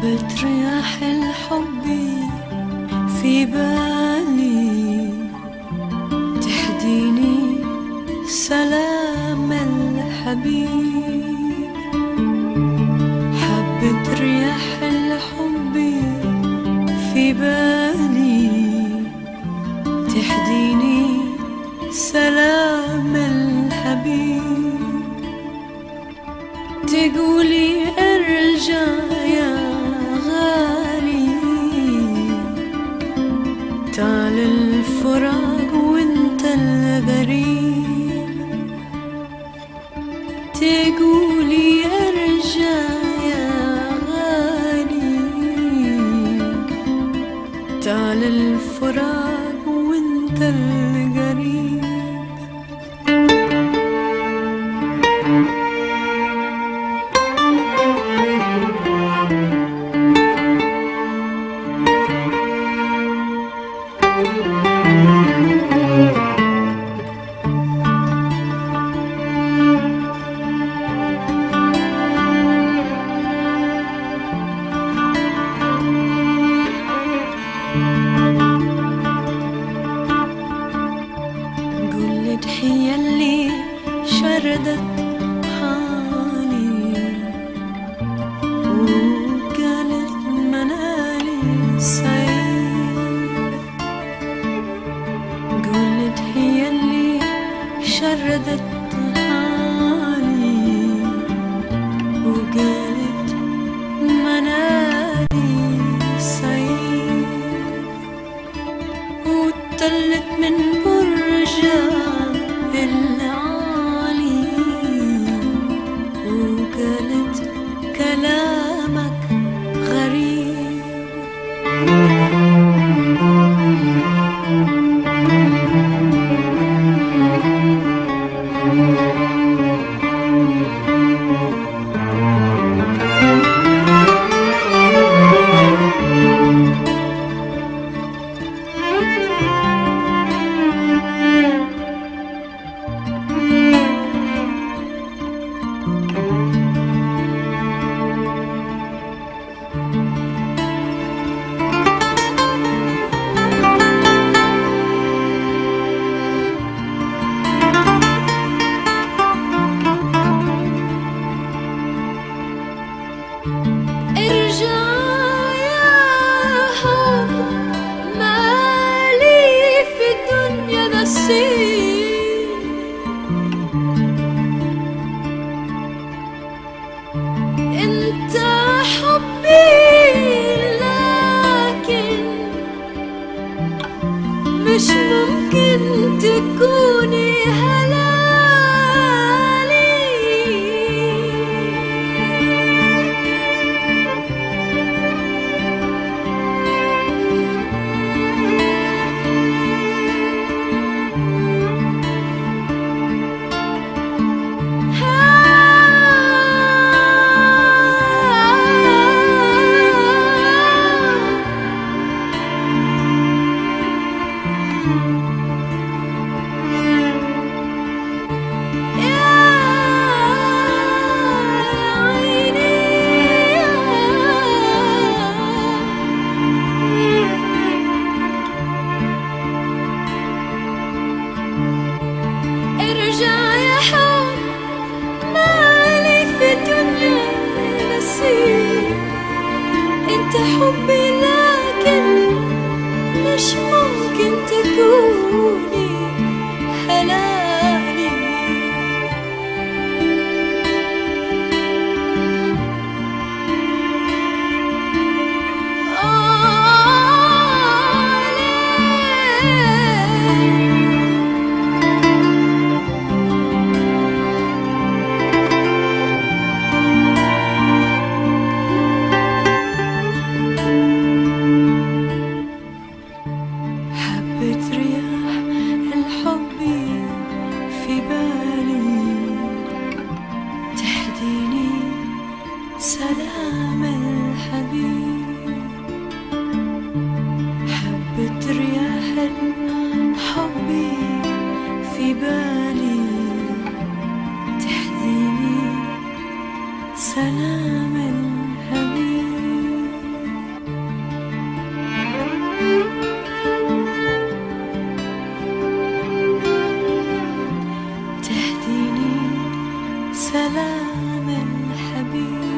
حبة رياح الحب في بالي تهديني سلام الحبيب حبة رياح الحب في بالي تهديني سلام الحبيب تقولي ارجع يا غالي تعال الفراق وانت الغريب تقولي ارجع يا غالي تعال الفراق وانت القريب قلت هي اللي شردت حالي وقالت منالي سعيد قلت هي اللي شردت حالي وقالت منالي سعيد وطلت من برجة العالي وقالت كلامك غريب ارجع يا حب مالي في الدنيا نصيب انت حبي لكن مش ممكن تكوني هلالي ارجع يا حب مالي في الدنيا نصيب انت حبي لكن مش ممكن تكوني هلالي آه ليه حبة رياح الحب في بالي تهديني سلام الحبيب حبة رياح الحب في بالي تهديني سلام الحبيب كلام الحبيب